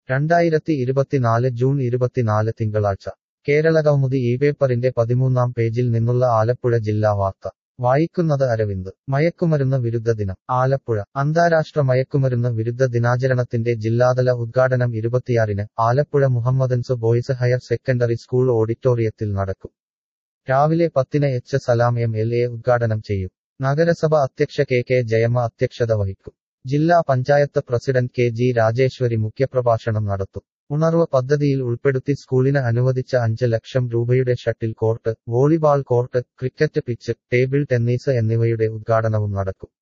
രണ്ടായിരത്തി ഇരുപത്തിനാല് ജൂൺ ഇരുപത്തിനാല് തിങ്കളാഴ്ച കേരളകൗമുദി ഈ പേപ്പറിന്റെ പതിമൂന്നാം പേജിൽ നിന്നുള്ള ആലപ്പുഴ ജില്ലാ വാർത്ത വായിക്കുന്നത് അരവിന്ദ് മയക്കുമരുന്ന് വിരുദ്ധ ദിനം ആലപ്പുഴ അന്താരാഷ്ട്ര മയക്കുമരുന്ന് വിരുദ്ധ ദിനാചരണത്തിന്റെ ജില്ലാതല ഉദ്ഘാടനം ഇരുപത്തിയാറിന് Alappuzha Mohammedans boys higher secondary school ഓഡിറ്റോറിയത്തിൽ നടക്കും രാവിലെ പത്തിന് H Salam M L A ഉദ്ഘാടനം ചെയ്യും നഗരസഭ അധ്യക്ഷ കെ കെ ജയമ്മ അധ്യക്ഷത വഹിക്കും ജില്ലാ panchayat president K G Rajeswari മുഖ്യപ്രഭാഷണം നടത്തും ഉണർവ് പദ്ധതിയിൽ ഉൾപ്പെടുത്തി സ്കൂളിന് അനുവദിച്ച അഞ്ച് ലക്ഷം രൂപയുടെ shuttle court volleyball court cricket pitch table tennis എന്നിവയുടെ ഉദ്ഘാടനവും നടക്കും